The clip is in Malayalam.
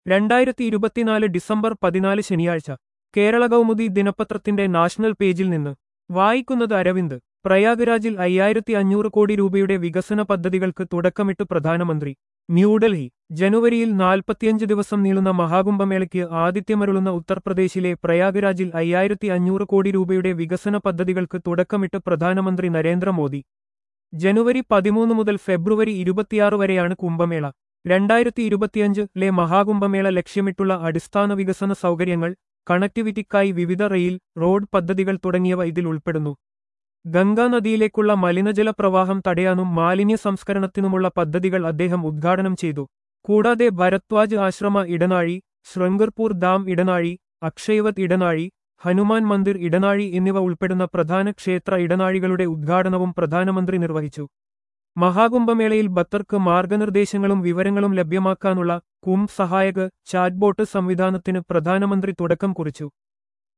രണ്ടായിരത്തി ഇരുപത്തിനാല് ഡിസംബർ പതിനാല് ശനിയാഴ്ച കേരള കൗമുദി ദിനപത്രത്തിന്റെ നാഷണൽ പേജിൽ നിന്ന് വായിക്കുന്നത് അരവിന്ദ് പ്രയാഗ്രാജിൽ അയ്യായിരത്തി അഞ്ഞൂറ് കോടി രൂപയുടെ വികസന പദ്ധതികൾക്ക് തുടക്കമിട്ട് പ്രധാനമന്ത്രി ന്യൂഡൽഹി ജനുവരിയിൽ നാൽപ്പത്തിയഞ്ച് ദിവസം നീളുന്ന മഹാകുംഭമേളയ്ക്ക് ആതിഥ്യമരുളുന്ന ഉത്തർപ്രദേശിലെ പ്രയാഗ്രാജിൽ അയ്യായിരത്തി അഞ്ഞൂറ് കോടി രൂപയുടെ വികസന പദ്ധതികൾക്ക് തുടക്കമിട്ട് പ്രധാനമന്ത്രി നരേന്ദ്രമോദി ജനുവരി പതിമൂന്ന് മുതൽ ഫെബ്രുവരി ഇരുപത്തിയാറ് വരെയാണ് കുംഭമേള രണ്ടായിരത്തി ഇരുപത്തിയഞ്ചിലെ മഹാകുംഭമേള ലക്ഷ്യമിട്ടുള്ള അടിസ്ഥാന വികസന സൗകര്യങ്ങൾ കണക്ടിവിറ്റിക്കായി വിവിധ റെയിൽ റോഡ് പദ്ധതികൾ തുടങ്ങിയവ ഇതിൽ ഉൾപ്പെടുന്നു ഗംഗാ നദിയിലേക്കുള്ള മലിനജല പ്രവാഹം തടയാനും മാലിന്യ സംസ്കരണത്തിനുമുള്ള പദ്ധതികൾ അദ്ദേഹം ഉദ്ഘാടനം ചെയ്തു കൂടാതെ ഭരദ്വാജ് ആശ്രമ ഇടനാഴി ശൃംഗർപൂർ ഡാം ഇടനാഴി അക്ഷയവത് ഇടനാഴി ഹനുമാൻ മന്ദിർ ഇടനാഴി എന്നിവ ഉൾപ്പെടുന്ന പ്രധാന ക്ഷേത്ര ഇടനാഴികളുടെ ഉദ്ഘാടനവും പ്രധാനമന്ത്രി നിർവഹിച്ചു മഹാകുംഭമേളയിൽ ഭക്തർക്ക് മാർഗനിർദ്ദേശങ്ങളും വിവരങ്ങളും ലഭ്യമാക്കാനുള്ള കുംഭ് സഹായക് ചാറ്റ്ബോട്ട് സംവിധാനത്തിന് പ്രധാനമന്ത്രി തുടക്കം കുറിച്ചു